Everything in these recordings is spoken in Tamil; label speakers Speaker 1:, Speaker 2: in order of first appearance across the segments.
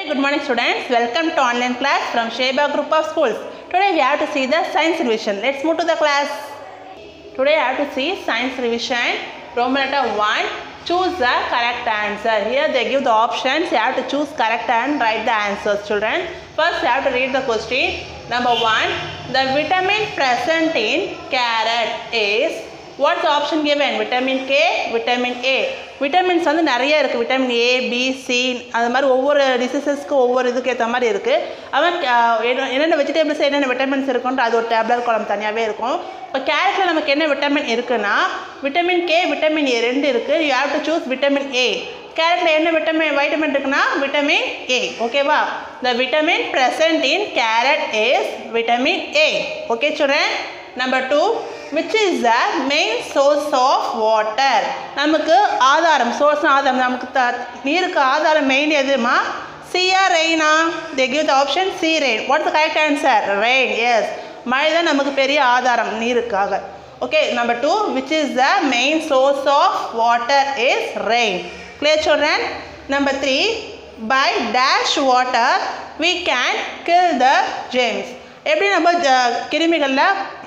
Speaker 1: Good morning students. Welcome to online class from Sheba Group of Schools. Today we have to see the science revision. Let's move to the class. Today I have to see science revision. Roman letter 1. Choose the correct answer. Here they give the options. You have to choose correct and write the answers children. First you have to read the question. Number 1. The vitamin present in carrot is What's the option given? Vitamin K, vitamin A. Vitamins வந்து நிறைய இருக்குது விட்டமின் ஏ பி சி அது மாதிரி ஒவ்வொரு டிசீசஸ்க்கு ஒவ்வொரு இதுக்கு ஏற்ற மாதிரி இருக்குது அவன் அஹ், என்ன- என்னென்ன வெஜிடபிள்ஸ் என்னென்ன விட்டமின்ஸ் இருக்குன்ற அது ஒரு டேப்லெட் குழம்பு தனியாகவே இருக்கும் இப்போ கேரட்டில் நமக்கு என்ன விட்டமின் இருக்குன்னா விட்டமின் கே விட்டமின் ஏ ரெண்டு இருக்குது you have to choose vitamin A கேரட்டில் என்ன விட்டமின் வைட்டமின் இருக்குன்னா விட்டமின் ஏ ஓகேவா the vitamin present in carrot is vitamin A okay சொல்கிறேன் number two which is the main source of water நமக்கு ஆதாரம் சோர்ஸ் ஆதாரம் நமக்கு த நீருக்கு ஆதாரம் மெயின் எதுமா சியா ரெயினா they give the option C rain what the correct answer rain yes மழை தான் நமக்கு பெரிய ஆதாரம் நீருக்காக okay number two which is the main source of water is rain clear சொல்கிறேன் number three by dash water we can kill the germs எப்படி நம்ம ஜ- கிருமிகளில்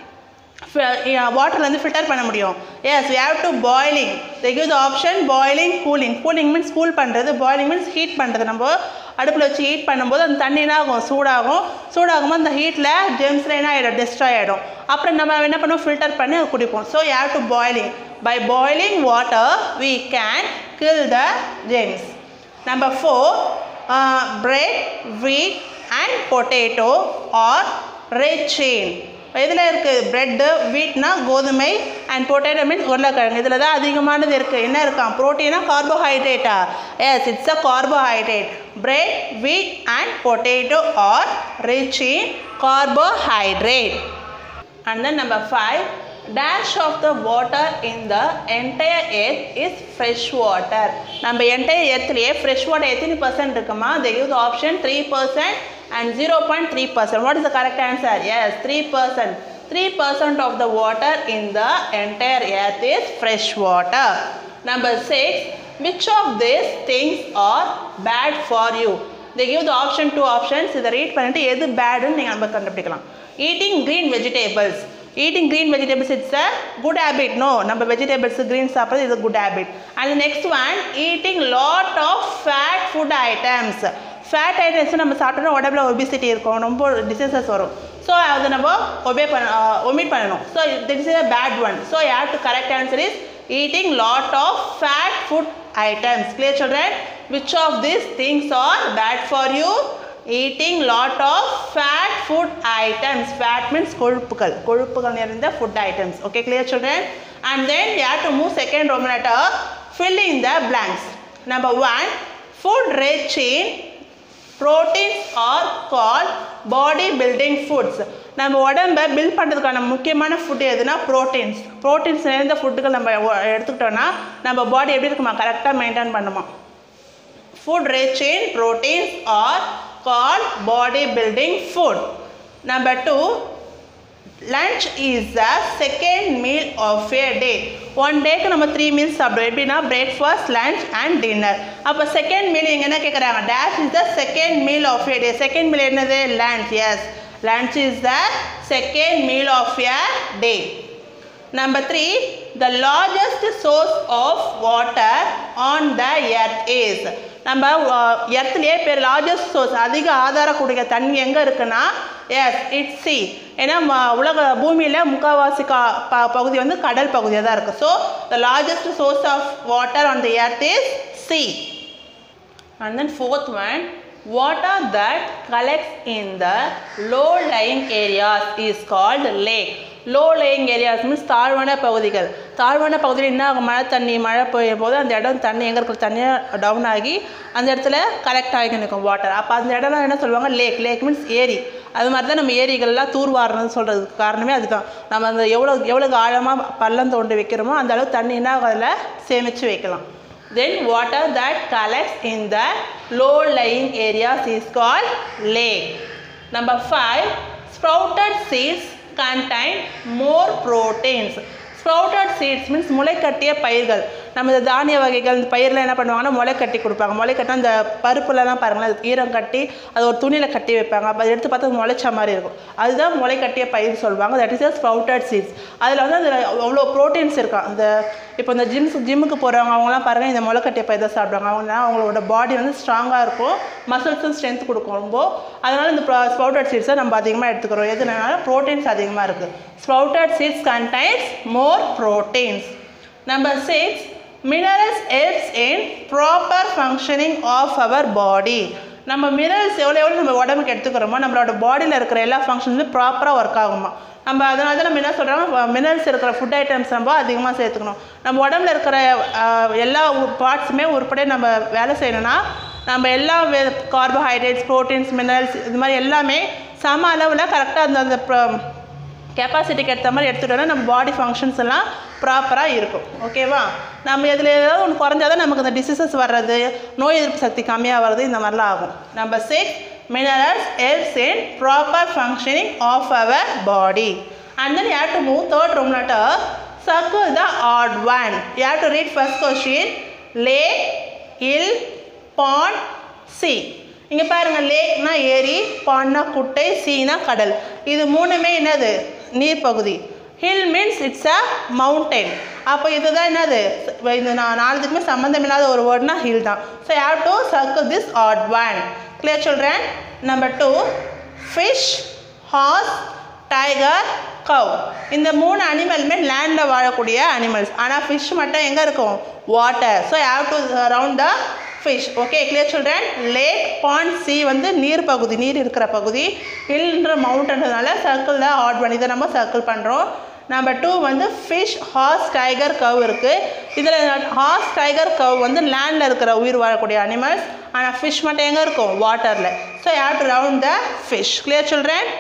Speaker 1: வாட்டர்லேருந்து ஃபில்டர் பண்ண முடியும் yes we have to boiling they give the option boiling cooling cooling means cool பண்ணுறது பாய்லிங் மீன்ஸ் ஹீட் பண்ணுறது நம்ம அடுப்பில் வச்சு ஹீட் பண்ணும்போது அந்த தண்ணி என்ன ஆகும் சூடாகும் சூடாகும்போது அந்த ஹீட்டில் ஜெம்ஸில் என்ன ஆகிடும் டெஸ்ட்ராய் ஆகிடும் அப்புறம் நம்ம என்ன பண்ணுவோம் ஃபில்டர் பண்ணி அதை குடிப்போம் so you have to boiling by boiling water we can kill the germs Number four, uh, bread, wheat and potato or red chain. இதில் இருக்குது ப்ரெட்டு வீட்னா கோதுமை அண்ட் பொட்டேட்டோ மீன்ஸ் உருளைக்கிழங்கு இதில் தான் அதிகமானது இருக்குது என்ன இருக்கான் ப்ரோட்டீனா கார்போஹைட்ரேட்டா yes it's a carbohydrate bread wheat and potato are rich in carbohydrate And then number five, dash of the water in the entire earth is fresh water. நம்ம entire earthலயே fresh water எத்தனை percent இருக்குமா they give the option 3% and 0.3%. What is the correct answer? Yes, 3%. 3% of the water in the entire earth is fresh water. Number six, which of these things are bad for you? they give the option two options இதை ரீட் பண்ணிட்டு எது பேடுன்னு நீங்கள் நம்ம கண்டுபிடிக்கலாம் eating green vegetables eating green vegetables it's a good habit no நம்ம வெஜிடபிள்ஸ் க்ரீன் சாப்பிட்றது இது good habit and next one eating lot of fat food items fat items நம்ம சாப்பிட்டோம்னா உடம்புல ஒபிசிட்டி இருக்கும் ரொம்ப டிசீசஸ் வரும் ஸோ அதை நம்ம ஒபே பண்ண ஒமிட் பண்ணணும் so that is a bad one so you have to correct answer is eating lot of fat food items clear children which of these things are bad for you eating lot of fat food items fat means கொழுப்புகள் கொழுப்புகள் நிறைந்த food items okay clear children and then you have to move second roman letter fill in the blanks number one food rich in proteins are call body building foods நம்ம உடம்ப பில்ட் பண்ணுறதுக்கான முக்கியமான ஃபுட் எதுனா ப்ரோட்டீன்ஸ் ப்ரோட்டீன்ஸ் நிறைந்த ஃபுட்டுகள் நம்ம ஒ- எடுத்துக்கிட்டோன்னா நம்ம பாடி எப்படி இருக்குமா கரெக்டாக மெயின்டைன் பண்ணுமா food rich in proteins are called body building food number two lunch is the second meal of a day one டேக்கு நம்ம த்ரீ மீல்ஸ் சாப்பிடுவோம் எப்படின்னா பிரேக்ஃபாஸ்ட் லஞ்ச் அண்ட் டின்னர் அப்போ செகண்ட் மீல் இங்கே என்ன கேட்குறாங்க dash is the second meal of a day second meal என்னது lunch yes lunch is the second meal of a day Number three, the largest source of water on the earth is. நம்ம எர்த்லேயே பேர் லார்ஜஸ்ட் சோர்ஸ் அதிக ஆதாரக்கூடிய தண்ணி எங்கே இருக்குன்னா எஸ் இட்ஸ் சி ஏன்னா ம- உலக பூமியில் முக்கால்வாசி கா ப பகுதி வந்து கடல் பகுதியாக தான் இருக்குது so the largest source of water on the earth is sea And then fourth one, water that collects in the low-lying areas is called lake. low-lying areas means தாழ்வான பகுதிகள் தாழ்வான பகுதியில் என்ன ஆகும் மழை தண்ணி மழை பெய்யும் போது அந்த இடம் தண்ணி எங்கே இருக்கிற தண்ணியாக டவுன் ஆகி அந்த இடத்துல கலெக்ட் ஆகி நிற்கும் வாட்டர் அப்போ அந்த இடம்லாம் என்ன சொல்லுவாங்க லேக் லேக் மீன்ஸ் ஏரி அது மாதிரி தான் நம்ம ஏரிகள்லாம் தூர்வாரணும்னு சொல்கிறதுக்கு காரணமே அதுதான் நம்ம அந்த எவ்வளோ எவ்வளோ ஆழமாக பள்ளம் தோண்டி வைக்கிறோமோ அந்த அளவு தண்ணி என்ன ஆகும் அதில் சேமித்து வைக்கலாம் then water that collects in the low lying areas is called lake number 5 sprouted seeds contain more proteins sprouted seeds means முளைக்கட்டிய பயிர்கள் நம்ம இந்த தானிய வகைகள் இந்த பயிரில் என்ன பண்ணுவாங்கன்னா முளை கட்டி கொடுப்பாங்க முளை கட்டினா அந்த பருப்புலலாம் பாருங்களேன் அது ஈரம் கட்டி அது ஒரு துணியில் கட்டி வைப்பாங்க அப்போ அதை எடுத்து பார்த்தா அது முளைச்ச மாதிரி இருக்கும் அதுதான் முளை கட்டிய பயிர் சொல்லுவாங்க that is a sprouted seeds அதில் வந்து அதில் அவ்வளோ ப்ரோட்டீன்ஸ் இருக்கும் அந்த இப்போ இந்த ஜிம்ஸ் ஜிம்முக்கு போகிறவங்க அவங்களாம் பாருங்கள் இந்த முளை கட்டிய பயிர் தான் சாப்பிடுவாங்க அவங்க அவங்களோட பாடி வந்து ஸ்ட்ராங்காக இருக்கும் மசில்ஸும் ஸ்ட்ரென்த் கொடுக்கும் ரொம்ப அதனால் இந்த ஸ்ப்ரவுட்டட் சீட்ஸை நம்ம அதிகமாக எடுத்துக்கிறோம் எதுனால ப்ரோட்டீன்ஸ் அதிகமாக இருக்குது sprouted seeds contains more proteins number six minerals helps in proper functioning of our body நம்ம மினரல்ஸ் எவ்வளோ எவ்வளோ நம்ம உடம்புக்கு எடுத்துக்கிறோமோ நம்மளோட பாடியில் இருக்கிற எல்லா ஃபங்க்ஷன்ஸும் ப்ராப்பராக ஒர்க் ஆகுமா நம்ம அதனால தான் நம்ம என்ன சொல்கிறோம் மினரல்ஸ் இருக்கிற ஃபுட் ஐட்டம்ஸ் நம்ம அதிகமாக சேர்த்துக்கணும் நம்ம உடம்புல இருக்கிற ஆஹ், எல்லா பார்ட்ஸுமே உருப்படியாக நம்ம வேலை செய்யணும்னா நம்ம எல்லா கார்போஹைட்ரேட்ஸ் ப்ரோட்டீன்ஸ் மினரல்ஸ் இது மாதிரி எல்லாமே சம அளவில் கரெக்டாக அந்த அந்த ப்ர- கெப்பாசிட்டிக்கு ஏற்ற மாதிரி எடுத்துகிட்டோம்னா நம்ம பாடி ஃபங்க்ஷன்ஸ் எல்லாம் ப்ராப்பராக இருக்கும் ஓகேவா நம்ம இதில் ஏதாவது ஒன்று குறைஞ்சாதான் நமக்கு இந்த டிசீசஸ் வர்றது நோய் எதிர்ப்பு சக்தி கம்மியாக வர்றது இந்த மாதிரிலாம் ஆகும் number six minerals helps in proper functioning of our body and then you to move third room letter circle the odd one you to read first question lake hill pond sea இங்கே பாருங்கள் லேக்னா ஏரி பாண்ட்னா குட்டை சீனா கடல் இது மூணுமே என்னது நீர்ப்பகுதி hill means it's a mountain அப்போ இதுதான் என்னது இது நான் நாலுத்துக்குமே சம்மந்தம் இல்லாத ஒரு வேர்ட்னா ஹில் தான் so have to circle this odd one clear children number two fish horse tiger cow இந்த மூணு அனிமலுமே லேண்டில் வாழக்கூடிய அனிமல்ஸ் ஆனால் ஃபிஷ் மட்டும் எங்கே இருக்கும் water so have to round the fish okay clear children lake pond sea வந்து நீர் பகுதி நீர் இருக்கிற பகுதி ஹில்ன்ற மவுண்டன்றதுனால சர்க்கிள் தான் ஆட் பண்ணி இதை நம்ம சர்க்கிள் பண்ணுறோம் நம்பர் டூ வந்து ஃபிஷ் ஹார்ஸ் டைகர் கவ் இருக்குது இதில் ஹார்ஸ் டைகர் கவ் வந்து லேண்டில் இருக்கிற உயிர் வாழக்கூடிய அனிமல்ஸ் ஆனால் ஃபிஷ் மட்டும் எங்கே இருக்கும் வாட்டரில் so have to round the fish clear children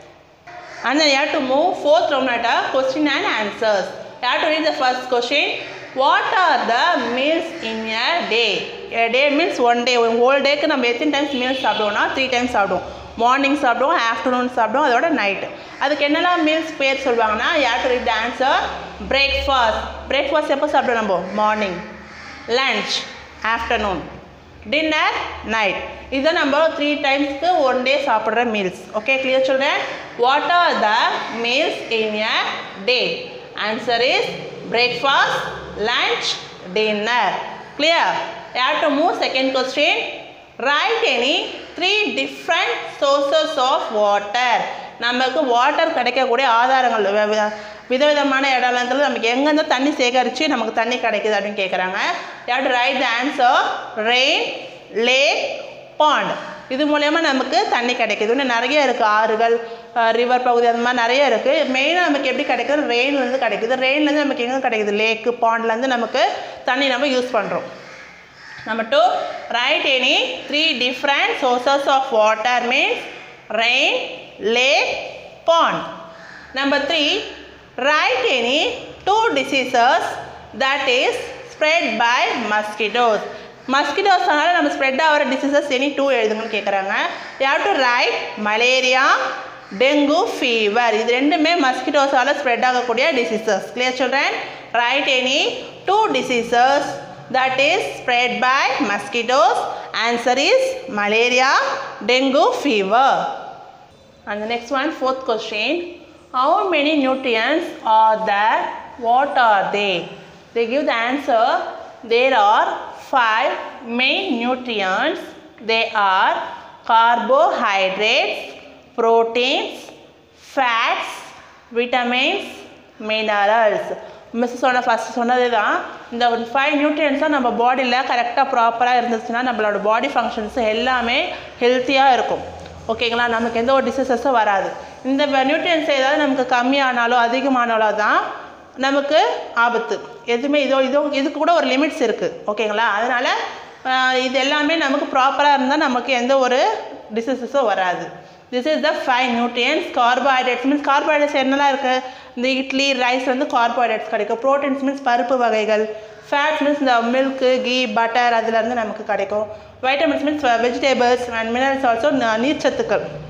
Speaker 1: And then you have to move fourth round at a question and answers. You have to read the first question. What are the meals in a day? A day means one day. ஒரு whole டேக்கு நம்ம எத்தனை டைம்ஸ் மீல்ஸ் சாப்பிடுவோம்னா த்ரீ டைம்ஸ் சாப்பிடுவோம் மார்னிங் சாப்பிடுவோம் ஆஃப்டர்நூன் சாப்பிடுவோம் அதோட நைட் அதுக்கு என்னெல்லாம் மீல்ஸ் பேர் சொல்லுவாங்கன்னா you have to read the answer breakfast breakfast எப்போ சாப்பிடுவோம் நம்ம morning lunch afternoon dinner night இதை நம்ம த்ரீ டைம்ஸ்க்கு ஒன் டே சாப்பிட்ற மீல்ஸ் ஓகே கிளியர் சொல்கிறேன் what are the meals in a day answer is breakfast lunch dinner clear have to move second question right any three different sources of water நமக்கு வாட்டர் கிடைக்கக்கூடிய ஆதாரங்கள் வ- வ- விதவிதமான இடத்துல நமக்கு எங்கேருந்து தண்ணி சேகரித்து நமக்கு தண்ணி கிடைக்குது அப்படின்னு கேட்குறாங்க யாட் write the answer rain lake pond இது மூலயமா நமக்கு தண்ணி கிடைக்குது இன்னும் நிறைய இருக்குது ஆறுகள் ரிவர் பகுதி அந்த மாதிரி நிறைய இருக்குது மெயினாக நமக்கு எப்படி கிடைக்குது ரெயின்லேருந்து கிடைக்குது ரெயின்லேருந்து நமக்கு எங்கே கிடைக்குது லேக்கு பாண்ட்லேருந்து நமக்கு தண்ணி நம்ம யூஸ் பண்ணுறோம் Number two, write any three different sources of water means rain, lake, pond. Number three, write any two diseases that is spread by mosquitoes. மஸ்கிட்டோஸ்னால நம்ம ஸ்ப்ரெட் ஆகிற டிசீசஸ் எனி டூ எழுதுங்கன்னு கேட்குறாங்க யார் to write malaria dengue fever இது ரெண்டுமே மஸ்கிட்டோஸால் ஸ்ப்ரெட் ஆகக்கூடிய டிசீசஸ் கிளியர் சொல்கிறேன் write any two diseases that is spread by mosquitoes answer is malaria dengue fever and the next one fourth question how many nutrients are there what are they they give the answer there are five main nutrients they are carbohydrates proteins fats vitamins minerals miss சொன்ன ஃபஸ்ட் சொன்னது தான் இந்த ஃபைவ் நியூட்ரியன்ஸாக நம்ம பாடியில் கரெக்டாக ப்ராப்பராக இருந்துச்சுன்னா நம்மளோட பாடி ஃபங்க்ஷன்ஸ் எல்லாமே ஹெல்த்தியாக இருக்கும் ஓகேங்களா நமக்கு எந்த ஒரு டிசீசஸும் வராது இந்த நியூட்ரியன்ஸ் ஏதாவது நமக்கு கம்மியானாலோ அதிகமானாலோ தான் நமக்கு ஆபத்து எதுவுமே இதோ இதோ இதுக்கு கூட ஒரு லிமிட்ஸ் இருக்குது ஓகேங்களா அதனால் இது எல்லாமே நமக்கு ப்ராப்பராக இருந்தால் நமக்கு எந்த ஒரு டிசீசஸும் வராது this is the five nutrients carbohydrates means carbohydrates என்னெல்லாம் இருக்குது இந்த இட்லி ரைஸ் வந்து கார்போஹைட்ரேட்ஸ் கிடைக்கும் ப்ரோட்டீன்ஸ் மீன்ஸ் பருப்பு வகைகள் ஃபேட்ஸ் மீன்ஸ் இந்த மில்க்கு கீ பட்டர் அதுலேருந்து நமக்கு கிடைக்கும் vitamins means vegetables and minerals also நீர்ச்சத்துக்கள்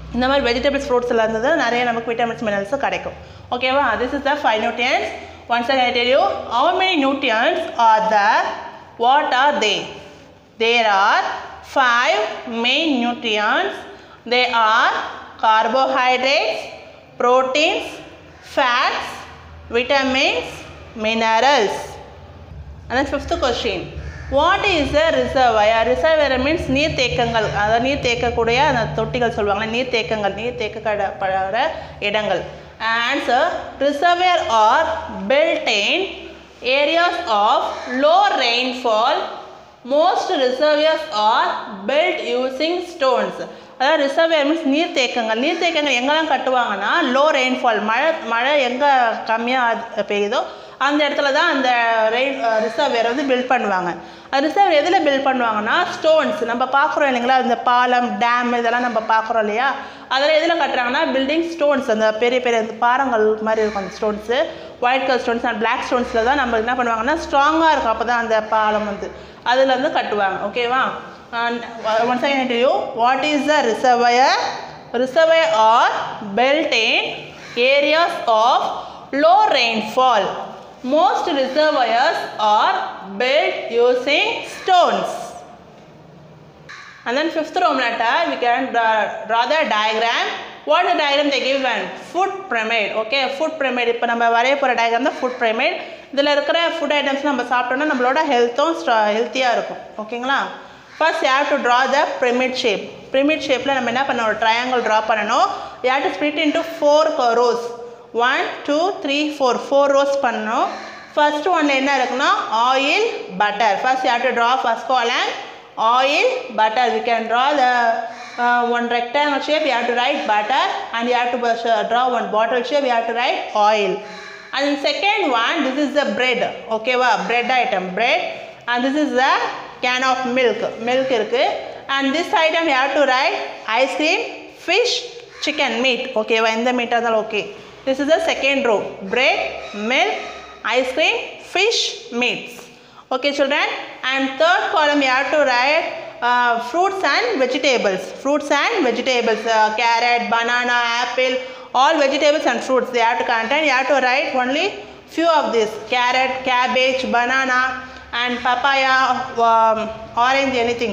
Speaker 1: இந்த மாதிரி வெஜிடபிள்ஸ் ஃப்ரூட்ஸில் இருந்தது நிறைய நமக்கு விட்டமின்ஸ் மினரல்ஸும் கிடைக்கும் ஓகேவா this is the five nutrients once I tell you how many nutrients are the what are they there are five main nutrients they are carbohydrates proteins fats vitamins minerals and then fifth question what is a reservoir reservoir means நீர் தேக்கங்கள் அதாவது நீர் தேக்கக்கூடிய அந்த தொட்டிகள் சொல்லுவாங்க நீர் தேக்கங்கள் நீர் தேக்கப்படுற இடங்கள் answer reservoir are built in areas of low rainfall most reservoirs are built using stones அதாவது ரிசர்வேர் மீன்ஸ் நீர்த்தேக்கங்கள் நீர்த்தேக்கங்கள் எங்கெல்லாம் கட்டுவாங்கன்னா லோ ரெயின்ஃபால் மழை மழை எங்கே கம்மியாக பெய்யுதோ அந்த இடத்துல தான் அந்த ரெயின் ரிசர்வேர் வந்து பில்ட் பண்ணுவாங்க அது ரிசர்வர் எதில் பில்ட் பண்ணுவாங்கன்னா ஸ்டோன்ஸ் நம்ம பார்க்குறோம் இல்லைங்களா இந்த பாலம் டேம் இதெல்லாம் நம்ம பார்க்குறோம் இல்லையா அதில் எதில் கட்டுறாங்கன்னா பில்டிங் ஸ்டோன்ஸ் அந்த பெரிய பெரிய அந்த பாறங்கள் மாதிரி இருக்கும் அந்த stones white colour stones and black ஸ்டோன்ஸில் தான் நம்ம என்ன பண்ணுவாங்கன்னா ஸ்ட்ராங்காக இருக்கும் அப்போ தான் அந்த பாலம் வந்து அதில் வந்து கட்டுவாங்க ஓகேவா and uh, once again I tell you what is the reservoir reservoir are built in areas of low rainfall most reservoirs are built using stones and then fifth room letter we can draw, draw the diagram what is the diagram they given food pyramid okay food pyramid இப்போ நம்ம வரைய போகிற diagram தான் food pyramid இதில் இருக்கிற ஃபுட் ஐட்டம்ஸ் நம்ம சாப்பிட்டோம்னா நம்மளோட ஹெல்த்தும் ஹெல்த்தியாக இருக்கும் ஓகேங்களா first you have to draw the pyramid shape pyramid ஷேப்பில் நம்ம என்ன பண்ணணும் ஒரு ட்ரையாங்கிள் ட்ரா பண்ணணும் you have to split into four rows one two three four four rows பண்ணணும் ஃபர்ஸ்ட் ஒன்ல என்ன இருக்குன்னா oil butter first you have to draw first column oil butter we can draw the uh, one rectangle shape you have to write butter and you have to uh, draw one bottle shape you have to write oil and in second one this is the bread okay wow bread item bread and this is the can of milk milk இருக்கு and this item you have to write ice cream fish chicken meat okay வா எந்த மீட்டாக இருந்தாலும் okay this is the second row bread milk ice cream fish meats okay children and third column you have to write uh, fruits and vegetables fruits and vegetables uh, carrot banana apple all vegetables and fruits they have to contain you have to write only few of this carrot cabbage banana and papaya um, orange anything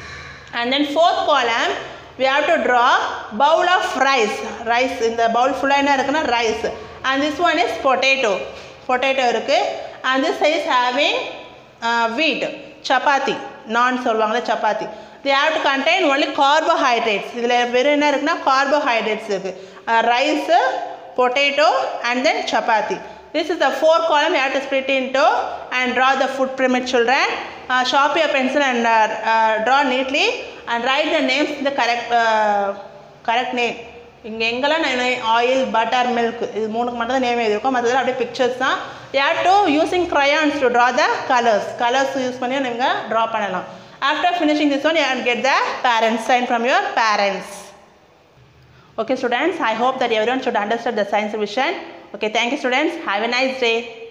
Speaker 1: and then fourth column we have to draw bowl of rice rice இந்த bowl full என்ன இருக்குன்னா rice and this one is potato potato இருக்கு and this is having uh, wheat chapati நான் சொல்லுவாங்களே chapati they have to contain only carbohydrates இதில் வெறும் என்ன இருக்குன்னா carbohydrates இருக்கு rice potato and then chapati this is the four column you have to split into and draw the food pyramid children uh, sharpen your pencil and uh, uh, draw neatly and write the names in the correct uh, correct name இங்கே எங்கெல்லாம் நான் ஆயில் பட்டர் மில்க் இது மூணுக்கு மட்டும் தான் நேம் எழுதியிருக்கோம் மற்றதில் அப்படியே பிக்சர்ஸ் தான் யார் to using crayons to draw the colours colours use பண்ணி நீங்கள் ட்ரா பண்ணலாம் after finishing this one you get the parents sign from your parents Okay students, I hope that everyone should understand the science vision. Okay, thank you students. Have a nice day.